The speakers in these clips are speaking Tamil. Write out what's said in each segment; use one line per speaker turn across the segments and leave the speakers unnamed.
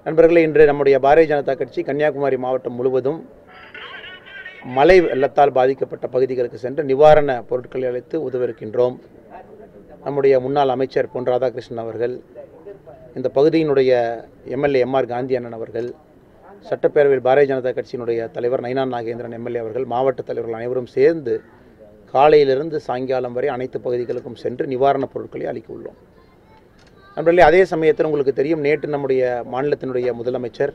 நண்பர்களே இன்று நம்முடைய பாரதிய ஜனதா கட்சி கன்னியாகுமரி மாவட்டம் முழுவதும் மழை வெள்ளத்தால் பாதிக்கப்பட்ட பகுதிகளுக்கு சென்று நிவாரண பொருட்களை அளித்து உதவிருக்கின்றோம் நம்முடைய முன்னாள் அமைச்சர் பொன் ராதாகிருஷ்ணன் அவர்கள் இந்த பகுதியினுடைய எம்எல்ஏ எம்ஆர் காந்தி அண்ணன் அவர்கள் சட்டப்பேரவையில் பாரதிய ஜனதா கட்சியினுடைய தலைவர் நயினான் நாகேந்திரன் எம்எல்ஏ அவர்கள் மாவட்ட தலைவர்கள் அனைவரும் சேர்ந்து காலையிலிருந்து சாயங்காலம் வரை அனைத்து பகுதிகளுக்கும் சென்று நிவாரணப் பொருட்களை அளிக்க உள்ளோம் நண்பர்களே அதே சமயத்தில் உங்களுக்கு தெரியும் நேற்று நம்முடைய மாநிலத்தினுடைய முதலமைச்சர்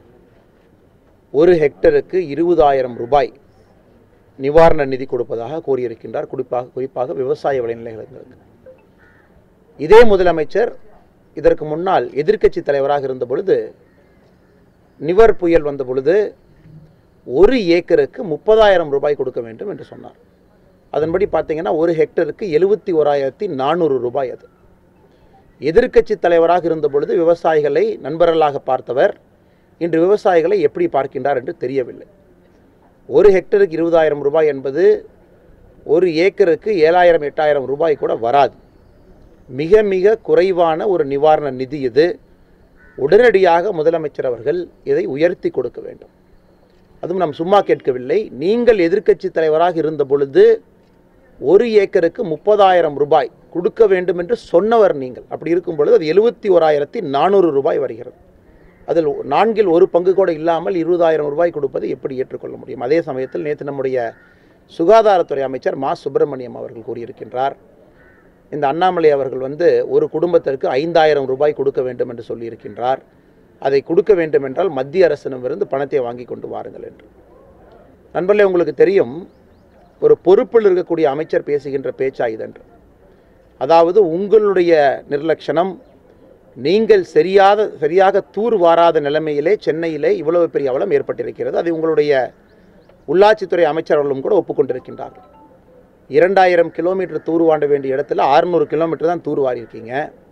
ஒரு ஹெக்டருக்கு இருபதாயிரம் ரூபாய் நிவாரண நிதி கொடுப்பதாக கூறியிருக்கின்றார் குறிப்பாக குறிப்பாக விவசாய விளைநிலைகளுக்கு இதே முதலமைச்சர் இதற்கு முன்னால் எதிர்க்கட்சி தலைவராக இருந்த பொழுது நிவர் புயல் வந்த பொழுது ஒரு ஏக்கருக்கு முப்பதாயிரம் ரூபாய் கொடுக்க வேண்டும் என்று சொன்னார் அதன்படி பார்த்தீங்கன்னா ஒரு ஹெக்டருக்கு எழுபத்தி ஓராயிரத்தி நானூறு ரூபாய் அது எதிர்க்கட்சி தலைவராக இருந்த பொழுது விவசாயிகளை நண்பர்களாக பார்த்தவர் இன்று விவசாயிகளை எப்படி பார்க்கின்றார் என்று தெரியவில்லை ஒரு ஹெக்டருக்கு இருபதாயிரம் ரூபாய் என்பது ஒரு ஏக்கருக்கு ஏழாயிரம் எட்டாயிரம் ரூபாய் கூட வராது மிக மிக குறைவான ஒரு நிவாரண நிதி இது உடனடியாக முதலமைச்சர் அவர்கள் இதை உயர்த்தி கொடுக்க வேண்டும் அதுவும் நாம் சும்மா கேட்கவில்லை நீங்கள் எதிர்க்கட்சி தலைவராக இருந்த பொழுது ஒரு ஏக்கருக்கு முப்பதாயிரம் ரூபாய் கொடுக்க வேண்டும் என்று சொன்னவர் நீங்கள் அப்படி இருக்கும் பொழுது அது எழுபத்தி ஓராயிரத்தி நானூறு ரூபாய் வருகிறது அதில் நான்கில் ஒரு பங்கு கூட இல்லாமல் இருபதாயிரம் ரூபாய் கொடுப்பதை எப்படி ஏற்றுக்கொள்ள முடியும் அதே சமயத்தில் நேற்று நம்முடைய சுகாதாரத்துறை அமைச்சர் மா சுப்பிரமணியம் அவர்கள் கூறியிருக்கின்றார் இந்த அண்ணாமலை அவர்கள் வந்து ஒரு குடும்பத்திற்கு ஐந்தாயிரம் ரூபாய் கொடுக்க வேண்டும் என்று சொல்லியிருக்கின்றார் அதை கொடுக்க வேண்டும் என்றால் மத்திய அரசிடமிருந்து பணத்தை வாங்கி கொண்டு வாருங்கள் என்று நண்பர்களே உங்களுக்கு தெரியும் ஒரு பொறுப்பில் இருக்கக்கூடிய அமைச்சர் பேசுகின்ற பேச்சா இதென்று அதாவது உங்களுடைய நிர்லட்சணம் நீங்கள் சரியாத சரியாக தூர் வாராத நிலைமையிலே சென்னையிலே இவ்வளவு பெரிய அவலம் ஏற்பட்டிருக்கிறது அதை உங்களுடைய உள்ளாட்சித்துறை அமைச்சர் அவர்களும் கூட ஒப்புக்கொண்டிருக்கின்றார்கள் இரண்டாயிரம் கிலோமீட்டர் தூர் வாண்ட வேண்டிய இடத்துல ஆறுநூறு கிலோமீட்டர் தான் தூர் வாரியிருக்கீங்க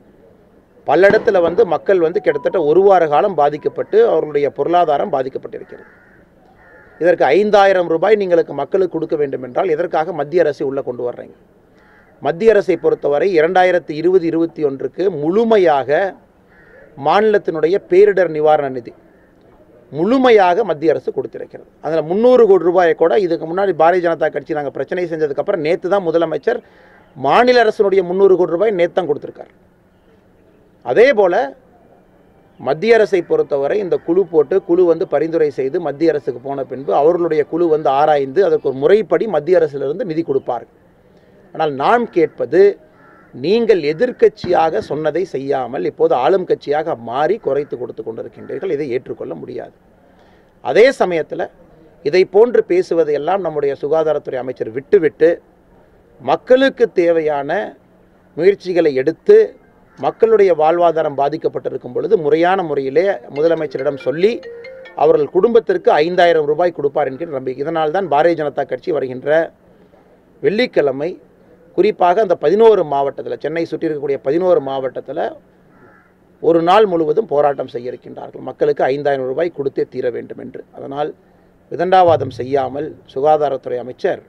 பல இடத்துல வந்து மக்கள் வந்து கிட்டத்தட்ட ஒரு வார காலம் பாதிக்கப்பட்டு அவர்களுடைய பொருளாதாரம் பாதிக்கப்பட்டிருக்கிறது இதற்கு ஐந்தாயிரம் ரூபாய் நீங்களுக்கு மக்களுக்கு கொடுக்க வேண்டும் என்றால் எதற்காக மத்திய அரசை உள்ளே கொண்டு வர்றீங்க மத்திய அரசை பொறுத்தவரை இரண்டாயிரத்தி இருபது இருபத்தி ஒன்றுக்கு முழுமையாக மாநிலத்தினுடைய பேரிடர் நிவாரண நிதி முழுமையாக மத்திய அரசு கொடுத்திருக்கிறது அதில் முந்நூறு கோடி ரூபாயை கூட இதுக்கு முன்னாடி பாரதிய ஜனதா கட்சி நாங்கள் பிரச்சனை செஞ்சதுக்கப்புறம் நேற்று தான் முதலமைச்சர் மாநில அரசினுடைய முந்நூறு கோடி ரூபாய் நேற்று தான் கொடுத்துருக்கார் அதே போல் மத்திய அரசை பொறுத்தவரை இந்த குழு போட்டு குழு வந்து பரிந்துரை செய்து மத்திய அரசுக்கு போன பின்பு அவர்களுடைய குழு வந்து ஆராய்ந்து அதற்கு ஒரு முறைப்படி மத்திய அரசிலிருந்து நிதி கொடுப்பார்கள் ஆனால் நாம் கேட்பது நீங்கள் எதிர்க்கட்சியாக சொன்னதை செய்யாமல் இப்போது ஆளும் கட்சியாக மாறி குறைத்து கொடுத்து கொண்டிருக்கின்றீர்கள் இதை ஏற்றுக்கொள்ள முடியாது அதே சமயத்தில் இதை போன்று பேசுவதையெல்லாம் நம்முடைய சுகாதாரத்துறை அமைச்சர் விட்டுவிட்டு மக்களுக்கு தேவையான முயற்சிகளை எடுத்து மக்களுடைய வாழ்வாதாரம் பாதிக்கப்பட்டிருக்கும் பொழுது முறையான முறையிலே முதலமைச்சரிடம் சொல்லி அவர்கள் குடும்பத்திற்கு ஐந்தாயிரம் ரூபாய் கொடுப்பார் என்கிற நம்பிக்கை இதனால் தான் பாரதிய ஜனதா கட்சி வருகின்ற வெள்ளிக்கிழமை குறிப்பாக அந்த பதினோரு மாவட்டத்தில் சென்னை சுற்றி இருக்கக்கூடிய பதினோரு மாவட்டத்தில் ஒரு நாள் முழுவதும் போராட்டம் செய்ய இருக்கின்றார்கள் மக்களுக்கு ஐந்தாயிரம் ரூபாய் கொடுத்தே தீர வேண்டும் என்று அதனால் விதண்டாவாதம் செய்யாமல் சுகாதாரத்துறை அமைச்சர்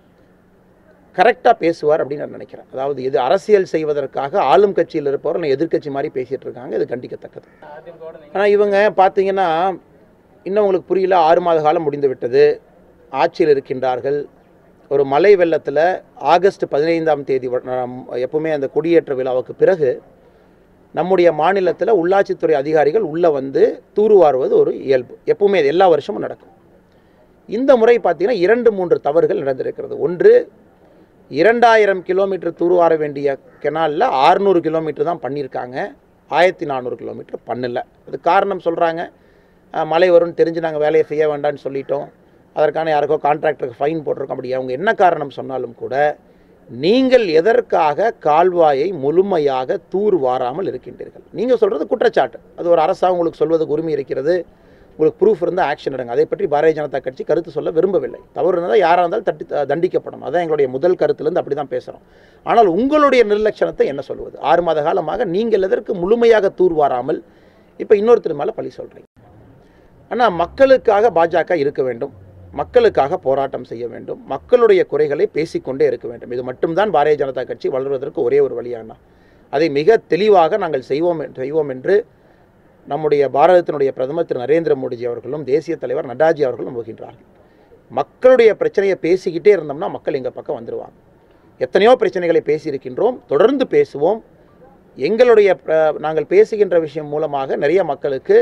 கரெக்டாக பேசுவார் அப்படின்னு நான் நினைக்கிறேன் அதாவது இது அரசியல் செய்வதற்காக ஆளும் கட்சியில் இருப்பவர் எதிர்க்கட்சி மாதிரி பேசிகிட்டு இருக்காங்க இது கண்டிக்கத்தக்கது ஆனால் இவங்க பார்த்தீங்கன்னா இன்னும் உங்களுக்கு புரியல ஆறு மாத காலம் முடிந்து விட்டது ஆட்சியில் இருக்கின்றார்கள் ஒரு மழை வெள்ளத்தில் ஆகஸ்ட் பதினைந்தாம் தேதி வ- நம் எப்பவுமே அந்த கொடியேற்ற விழாவுக்கு பிறகு நம்முடைய மாநிலத்தில் உள்ளாட்சித்துறை அதிகாரிகள் உள்ளே வந்து தூர்வாருவது ஒரு இயல்பு எப்பவுமே இது எல்லா வருஷமும் நடக்கும் இந்த முறை பார்த்தீங்கன்னா இரண்டு மூன்று தவறுகள் நடந்திருக்கிறது ஒன்று இரண்டாயிரம் கிலோமீட்டர் தூர்வார வேண்டிய கெனாலில் ஆறுநூறு கிலோமீட்டர் தான் பண்ணியிருக்காங்க ஆயிரத்தி நானூறு கிலோமீட்டர் பண்ணல அது காரணம் சொல்கிறாங்க மழை வரும்னு தெரிஞ்சு நாங்கள் வேலையை செய்ய வேண்டாம்னு சொல்லிட்டோம் அதற்கான யாருக்கோ கான்ட்ராக்டருக்கு ஃபைன் போட்டிருக்கோம் அப்படி அவங்க என்ன காரணம் சொன்னாலும் கூட நீங்கள் எதற்காக கால்வாயை முழுமையாக தூர் வாராமல் இருக்கின்றீர்கள் நீங்கள் சொல்கிறது குற்றச்சாட்டு அது ஒரு அரசாங்கம் உங்களுக்கு சொல்வதற்கு உரிமை இருக்கிறது உங்களுக்கு ப்ரூஃப் இருந்தால் ஆக்ஷன் எடுங்க அதை பற்றி பாரதிய ஜனதா கட்சி கருத்து சொல்ல விரும்பவில்லை தவறு இருந்தால் யாராக இருந்தாலும் தட்டி தண்டிக்கப்படணும் அதான் எங்களுடைய முதல் கருத்துலேருந்து அப்படி தான் பேசுகிறோம் ஆனால் உங்களுடைய நிர்லட்சணத்தை என்ன சொல்வது ஆறு மாத காலமாக நீங்கள் எதற்கு முழுமையாக தூர் வாராமல் இப்போ இன்னொருத்தர் மேலே பழி சொல்கிறீங்க ஆனால் மக்களுக்காக பாஜக இருக்க வேண்டும் மக்களுக்காக போராட்டம் செய்ய வேண்டும் மக்களுடைய குறைகளை பேசிக்கொண்டே இருக்க வேண்டும் இது மட்டும்தான் பாரதிய ஜனதா கட்சி வளர்வதற்கு ஒரே ஒரு வழியானா அதை மிக தெளிவாக நாங்கள் செய்வோம் செய்வோம் என்று நம்முடைய பாரதத்தினுடைய பிரதமர் திரு நரேந்திர மோடிஜி அவர்களும் தேசிய தலைவர் நட்டாஜி அவர்களும் போகின்றார்கள் மக்களுடைய பிரச்சனையை பேசிக்கிட்டே இருந்தோம்னா மக்கள் எங்கள் பக்கம் வந்துடுவாங்க எத்தனையோ பிரச்சனைகளை பேசியிருக்கின்றோம் தொடர்ந்து பேசுவோம் எங்களுடைய அஹ், நாங்கள் பேசுகின்ற விஷயம் மூலமாக நிறைய மக்களுக்கு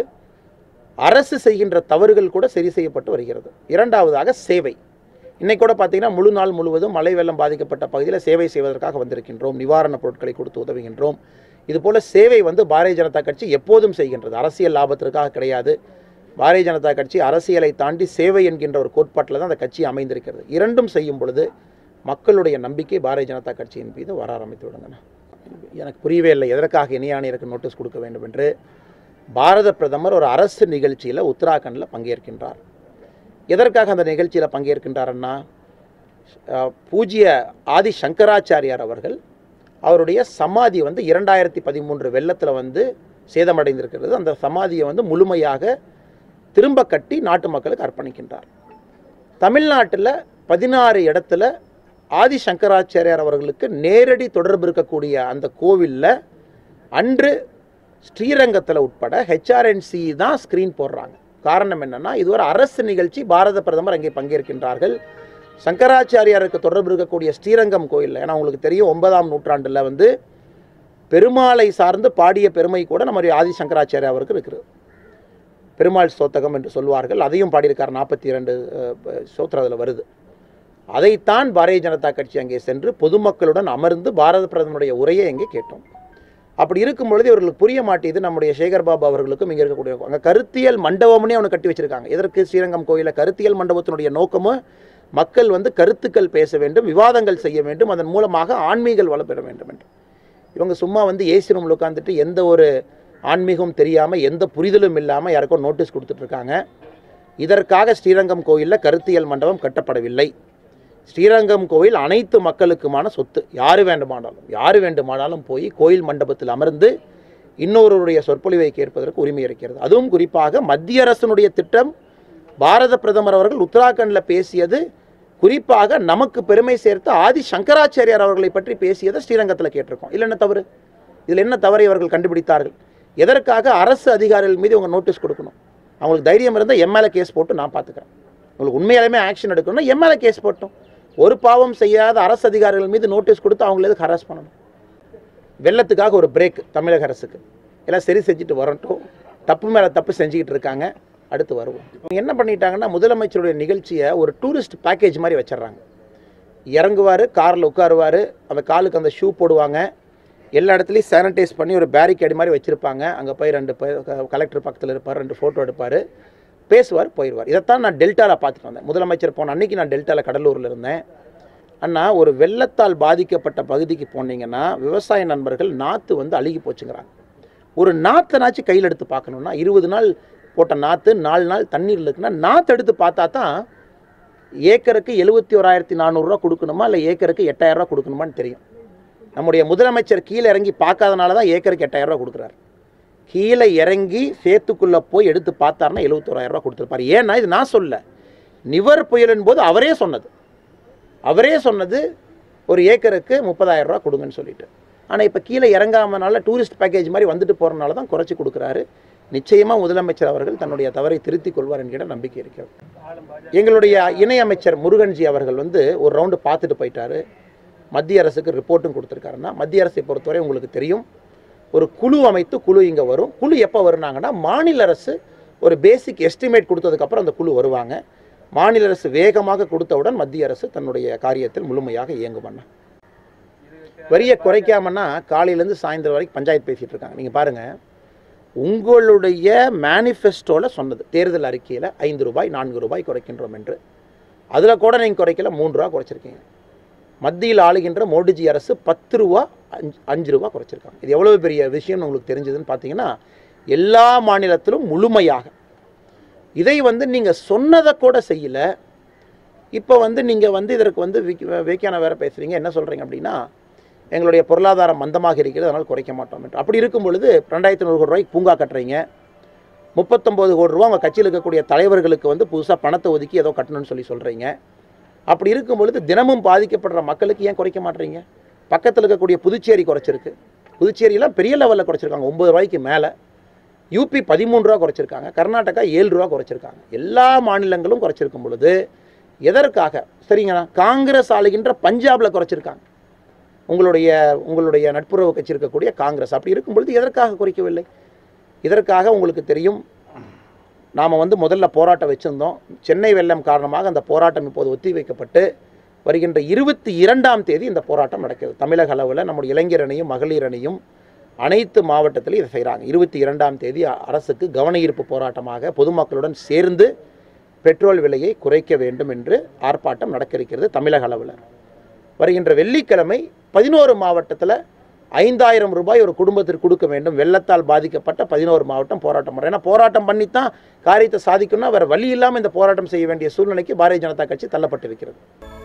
அரசு செய்கின்ற தவறுகள் கூட சரி செய்யப்பட்டு வருகிறது இரண்டாவதாக சேவை இன்னைக்கு கூட பார்த்தீங்கன்னா முழு நாள் முழுவதும் மழை வெள்ளம் பாதிக்கப்பட்ட பகுதியில் சேவை செய்வதற்காக வந்திருக்கின்றோம் நிவாரணப் பொருட்களை கொடுத்து உதவுகின்றோம் இதுபோல சேவை வந்து பாரதிய ஜனதா கட்சி எப்போதும் செய்கின்றது அரசியல் லாபத்திற்காக கிடையாது பாரதிய ஜனதா கட்சி அரசியலை தாண்டி சேவை என்கின்ற ஒரு கோட்பாட்டில் தான் அந்த கட்சி அமைந்திருக்கிறது இரண்டும் செய்யும் பொழுது மக்களுடைய நம்பிக்கை பாரதிய ஜனதா கட்சியின் மீது வர ஆரம்பித்து விடுங்கண்ணா எனக்கு புரியவே இல்லை எதற்காக இணையாணியருக்கு நோட்டீஸ் கொடுக்க வேண்டும் என்று பாரத பிரதமர் ஒரு அரசு நிகழ்ச்சியில் உத்தராகண்டில் பங்கேற்கின்றார் எதற்காக அந்த நிகழ்ச்சியில் பங்கேற்கின்றாருன்னா அஹ், பூஜ்ய ஆதி சங்கராச்சாரியார் அவர்கள் அவருடைய சமாதி வந்து இரண்டாயிரத்தி பதிமூன்று வெள்ளத்தில் வந்து சேதமடைந்திருக்கிறது அந்த சமாதியை வந்து முழுமையாக திரும்ப கட்டி நாட்டு மக்களுக்கு அர்ப்பணிக்கின்றார் தமிழ்நாட்டில் பதினாறு இடத்துல ஆதி சங்கராச்சாரியார் அவர்களுக்கு நேரடி தொடர்பு இருக்கக்கூடிய அந்த கோவிலில் அன்று ஸ்ரீரங்கத்தில் உட்பட ஹெச்ஆர்என்சி தான் ஸ்க்ரீன் போடுறாங்க காரணம் என்னன்னா இது ஒரு அரசு நிகழ்ச்சி பாரத பிரதமர் அங்கே பங்கேற்கின்றார்கள் சங்கராச்சாரியாருக்கு தொடர்பு இருக்கக்கூடிய ஸ்ரீரங்கம் கோயிலில் ஏன்னா உங்களுக்கு தெரியும் ஒன்பதாம் நூற்றாண்டில் வந்து பெருமாளை சார்ந்து பாடிய பெருமை கூட நம்முடைய ஆதி சங்கராச்சாரியா அவருக்கு இருக்குது பெருமாள் ஸ்தோத்தகம் என்று சொல்வார்கள் அதையும் பாடியிருக்கார் நாற்பத்தி இரண்டு ஸ்தோத்திரம் அதில் வருது அதைத்தான் பாரதிய ஜனதா கட்சி அங்கே சென்று பொதுமக்களுடன் அமர்ந்து பாரத பிரதமருடைய உரையை அங்கே கேட்டோம் அப்படி இருக்கும் பொழுது இவர்களுக்கு புரிய மாட்டேது நம்முடைய சேகர் பாபு அவர்களுக்கும் இங்கே இருக்கக்கூடிய அங்கே கருத்தியல் மண்டபம்னே அவனை கட்டி வச்சிருக்காங்க எதற்கு ஸ்ரீரங்கம் கோயிலில் கருத்தியல் மண்டபத்தினுடைய நோக்கமும் மக்கள் வந்து கருத்துக்கள் பேச வேண்டும் விவாதங்கள் செய்ய வேண்டும் அதன் மூலமாக ஆன்மீகல் வளப்பெற வேண்டும் என்று இவங்க சும்மா வந்து ஏசி ரூமில் உட்காந்துட்டு எந்த ஒரு ஆன்மீகம் தெரியாமல் எந்த புரிதலும் இல்லாமல் யாருக்கோ நோட்டீஸ் கொடுத்துட்டு இருக்காங்க இதற்காக ஸ்ரீரங்கம் கோயிலில் கருத்தியல் மண்டபம் கட்டப்படவில்லை ஸ்ரீரங்கம் கோயில் அனைத்து மக்களுக்குமான சொத்து யார் வேண்டுமானாலும் யார் வேண்டுமானாலும் போய் கோயில் மண்டபத்தில் அமர்ந்து இன்னொருவருடைய சொற்பொழிவை கேட்பதற்கு உரிமை இருக்கிறது அதுவும் குறிப்பாக மத்திய அரசினுடைய திட்டம் பாரத பிரதமர் அவர்கள் உத்தராகண்டில் பேசியது குறிப்பாக நமக்கு பெருமை சேர்த்த ஆதி சங்கராச்சாரியார் அவர்களை பற்றி பேசியதை ஸ்ரீரங்கத்தில் கேட்டிருக்கோம் இல்லை என்ன தவறு இதில் என்ன தவறை அவர்கள் கண்டுபிடித்தார்கள் எதற்காக அரசு அதிகாரிகள் மீது இவங்க நோட்டீஸ் கொடுக்கணும் அவங்களுக்கு தைரியம் இருந்தால் எம்எல்ஏ கேஸ் போட்டு நான் பார்த்துக்கிறேன் உங்களுக்கு உண்மையாலுமே ஆக்ஷன் எடுக்கணும்னா எம்எல்ஏ கேஸ் போட்டோம் ஒரு பாவம் செய்யாத அரசு அதிகாரிகள் மீது நோட்டீஸ் கொடுத்து அவங்கள எதுக்கு ஹராஸ் பண்ணணும் வெள்ளத்துக்காக ஒரு பிரேக் தமிழக அரசுக்கு எல்லாம் சரி செஞ்சுட்டு வரட்டும் தப்பு மேலே தப்பு செஞ்சுக்கிட்டு இருக்காங்க அடுத்து வருவோம் இவங்க என்ன பண்ணிட்டாங்கன்னா முதலமைச்சருடைய நிகழ்ச்சியை ஒரு டூரிஸ்ட் பேக்கேஜ் மாதிரி வச்சிடுறாங்க இறங்குவார் காரில் உட்காருவார் அந்த காலுக்கு அந்த ஷூ போடுவாங்க எல்லா இடத்துலையும் சானிடைஸ் பண்ணி ஒரு பேரிகேடு மாதிரி வச்சுருப்பாங்க அங்கே போய் ரெண்டு பேர் கலெக்டர் பக்கத்தில் இருப்பார் ரெண்டு ஃபோட்டோ எடுப்பார் பேசுவார் போயிடுவார் இதைத்தான் நான் டெல்டாவில் பார்த்துட்டு வந்தேன் முதலமைச்சர் போன அன்னைக்கு நான் டெல்டாவில் கடலூரில் இருந்தேன் அண்ணா ஒரு வெள்ளத்தால் பாதிக்கப்பட்ட பகுதிக்கு போனீங்கன்னா விவசாய நண்பர்கள் நாற்று வந்து அழுகி போச்சுங்கிறாங்க ஒரு நாற்றைனாச்சும் கையில் எடுத்து பார்க்கணுன்னா இருபது நாள் போட்ட நாற்று நாலு நாள் தண்ணீரில் இருக்குன்னா நாற்று எடுத்து பார்த்தா தான் ஏக்கருக்கு எழுபத்தி ஓராயிரத்தி நானூறுரூவா கொடுக்கணுமா இல்லை ஏக்கருக்கு எட்டாயிரரூவா கொடுக்கணுமான்னு தெரியும் நம்முடைய முதலமைச்சர் கீழே இறங்கி பார்க்காதனால தான் ஏக்கருக்கு எட்டாயிரரூவா கொடுக்குறாரு கீழே இறங்கி சேத்துக்குள்ளே போய் எடுத்து பார்த்தாருன்னா எழுபத்தோராயிரம் ரூபா கொடுத்துருப்பாரு ஏன்னா இது நான் சொல்ல நிவர் புயலின் போது அவரே சொன்னது அவரே சொன்னது ஒரு ஏக்கருக்கு முப்பதாயிரம் ரூபா கொடுங்கன்னு சொல்லிட்டு ஆனால் இப்போ கீழே இறங்காமனால டூரிஸ்ட் பேக்கேஜ் மாதிரி வந்துட்டு போகிறனால தான் குறைச்சி கொடுக்குறாரு நிச்சயமாக முதலமைச்சர் அவர்கள் தன்னுடைய தவறை திருத்திக் கொள்வார் என்கிற நம்பிக்கை இருக்கிறது எங்களுடைய இணையமைச்சர் முருகன்ஜி அவர்கள் வந்து ஒரு ரவுண்டு பார்த்துட்டு போயிட்டாரு மத்திய அரசுக்கு ரிப்போர்ட்டும் கொடுத்துருக்காருன்னா மத்திய அரசை பொறுத்தவரை உங்களுக்கு தெரியும் ஒரு குழு அமைத்து குழு இங்கே வரும் குழு எப்போ வருனாங்கன்னா மாநில அரசு ஒரு பேசிக் எஸ்டிமேட் கொடுத்ததுக்கப்புறம் அந்த குழு வருவாங்க மாநில அரசு வேகமாக கொடுத்தவுடன் மத்திய அரசு தன்னுடைய காரியத்தில் முழுமையாக இயங்கும் அண்ணா வரியை குறைக்காமன்னா காலையிலேருந்து சாயந்தரம் வரைக்கும் பஞ்சாயத்து பேசிகிட்டு இருக்காங்க நீங்கள் பாருங்கள் உங்களுடைய மேனிஃபெஸ்டோவில் சொன்னது தேர்தல் அறிக்கையில் ஐந்து ரூபாய் நான்கு ரூபாய் குறைக்கின்றோம் என்று அதில் கூட நீங்கள் குறைக்கல மூன்று ரூபா குறைச்சிருக்கீங்க மத்தியில் ஆளுகின்ற மோடிஜி அரசு பத்து ரூபா அஞ்சு அஞ்சு ரூபா குறைச்சிருக்காங்க இது எவ்வளோ பெரிய விஷயம்னு உங்களுக்கு தெரிஞ்சதுன்னு பார்த்தீங்கன்னா எல்லா மாநிலத்திலும் முழுமையாக இதை வந்து நீங்கள் சொன்னதை கூட செய்யலை இப்போ வந்து நீங்கள் வந்து இதற்கு வந்து வேக்கியான வேற பேசுகிறீங்க என்ன சொல்கிறீங்க அப்படின்னா எங்களுடைய பொருளாதாரம் மந்தமாக இருக்கிறது அதனால் குறைக்க மாட்டோம் என்று அப்படி இருக்கும் பொழுது ரெண்டாயிரத்தி நூறு கோடி ரூபாய்க்கு பூங்கா கட்டுறீங்க முப்பத்தொம்போது கோடி ரூபா உங்கள் கட்சியில் இருக்கக்கூடிய தலைவர்களுக்கு வந்து புதுசாக பணத்தை ஒதுக்கி ஏதோ கட்டணும்னு சொல்லி சொல்கிறீங்க அப்படி இருக்கும் பொழுது தினமும் பாதிக்கப்படுற மக்களுக்கு ஏன் குறைக்க மாட்டீங்க பக்கத்தில் இருக்கக்கூடிய புதுச்சேரி குறைச்சிருக்கு புதுச்சேரியில் பெரிய லெவலில் குறைச்சிருக்காங்க ஒம்பது ரூபாய்க்கு மேலே யூபி பதிமூணு ரூபா குறைச்சிருக்காங்க கர்நாடகா ஏழு ரூபா குறைச்சிருக்காங்க எல்லா மாநிலங்களும் குறைச்சிருக்கும் பொழுது எதற்காக சரிங்களா காங்கிரஸ் ஆளுகின்ற பஞ்சாபில் குறைச்சிருக்காங்க உங்களுடைய உங்களுடைய நட்புறவு கட்சி இருக்கக்கூடிய காங்கிரஸ் அப்படி இருக்கும் பொழுது எதற்காக குறைக்கவில்லை இதற்காக உங்களுக்கு தெரியும் நாம் வந்து முதல்ல போராட்டம் வச்சுருந்தோம் சென்னை வெள்ளம் காரணமாக அந்த போராட்டம் இப்போது ஒத்திவைக்கப்பட்டு வருகின்ற இருபத்தி இரண்டாம் தேதி இந்த போராட்டம் நடக்கிறது தமிழக அளவில் நம்முடைய இளைஞர் அணியும் மகளிர் அணியும் அனைத்து மாவட்டத்திலும் இதை செய்கிறாங்க இருபத்தி இரண்டாம் தேதி அ- அரசுக்கு கவன ஈர்ப்பு போராட்டமாக பொதுமக்களுடன் சேர்ந்து பெட்ரோல் விலையை குறைக்க வேண்டும் என்று ஆர்ப்பாட்டம் நடக்க இருக்கிறது தமிழக அளவில் வருகின்ற வெள்ளிக்கிழமை பதினோரு மாவட்டத்தில் ஐந்தாயிரம் ரூபாய் ஒரு குடும்பத்திற்கு கொடுக்க வேண்டும் வெள்ளத்தால் பாதிக்கப்பட்ட பதினோரு மாவட்டம் போராட்டம் பண்ணுறோம் ஏன்னா போராட்டம் பண்ணித்தான் காரியத்தை சாதிக்கணும்னா வேறு வழி இல்லாமல் இந்த போராட்டம் செய்ய வேண்டிய சூழ்நிலைக்கு பாரதிய ஜனதா கட்சி தள்ளப்பட்டிருக்கிறது